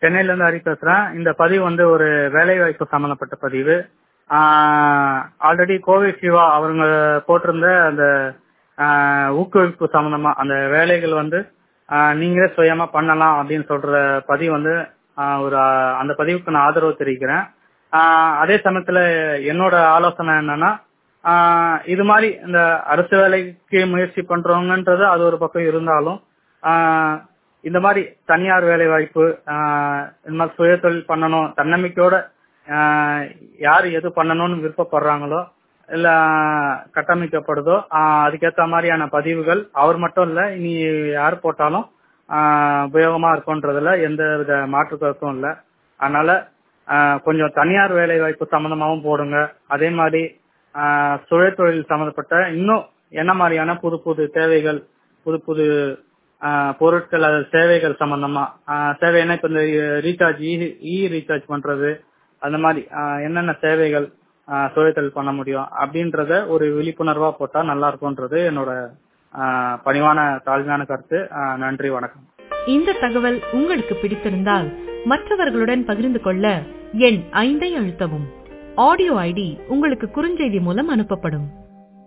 சென்னையில இருந்து ஹரி பேசுறேன் இந்த பதிவு வந்து ஒரு வேலை வாய்ப்பு சம்பந்தப்பட்ட பதிவு ஆல்ரெடி கோவை சிவா அவங்க போட்டிருந்த அந்த ஆஹ், ஊக்குவிப்பு சம்பந்தமா அந்த வேலைகள் வந்து ஆஹ், நீங்களே சுயமா பண்ணலாம் அப்படின்னு சொல்ற பதிவு வந்து ஆஹ், ஒரு ஆஹ், அந்த பதிவுக்கு நான் ஆதரவு தெரிவிக்கிறேன் ஆஹ், அதே சமயத்துல என்னோட ஆலோசனை என்னன்னா ஆஹ், இது மாதிரி இந்த அரசு வேலைக்கு முயற்சி பண்றவங்கன்றது அது ஒரு பக்கம் இருந்தாலும் ஆஹ், இந்த மாதிரி தனியார் வேலை வாய்ப்பு ஆஹ், இந்த மாதிரி சுய தொழில் பண்ணணும் தன்னம்பிக்கையோட ஆஹ், யார் எது பண்ணணும்னு விருப்பப்படுறாங்களோ இல்ல கட்டமைக்கப்படுதோ ஆஹ், அதுக்கேத்த மாதிரியான பதிவுகள் அவர் மட்டும் இல்ல இனி யார் போட்டாலும் ஆஹ், உபயோகமா இருக்கும்ன்றதுல எந்த வித மாற்று கருத்தும் இல்ல அதனால ஆஹ், கொஞ்சம் தனியார் வேலை வாய்ப்பு சம்பந்தமாவும் போடுங்க அதே மாதிரி ஆஹ், சுய தொழில் சம்பந்தப்பட்ட இன்னும் என்ன மாதிரியான புது புது தேவைகள் புது புது ஆஹ், பொருட்கள் அது சேவைகள் சம்பந்தமா ஆஹ், சேவைன்னா இப்ப இந்த ரீசார்ஜ் இ ரீசார்ஜ் பண்றது அந்த மாதிரி ஆஹ், என்னென்ன சேவைகள் ஆஹ், சுயதொழில் பண்ண முடியும் அப்படின்றத ஒரு விழிப்புணர்வா போட்டா நல்லா இருக்கும்ன்றது என்னோட ஆஹ், பணிவான தாழ்மையான கருத்து ஆஹ், நன்றி வணக்கம் இந்த தகவல் உங்களுக்கு பிடித்திருந்தால் மற்றவர்களுடன் பகிர்ந்து கொள்ள எண் ஐந்தை அழுத்தவும் ஆடியோ ஐடி உங்களுக்கு குறுஞ்செய்தி மூலம் அனுப்பப்படும்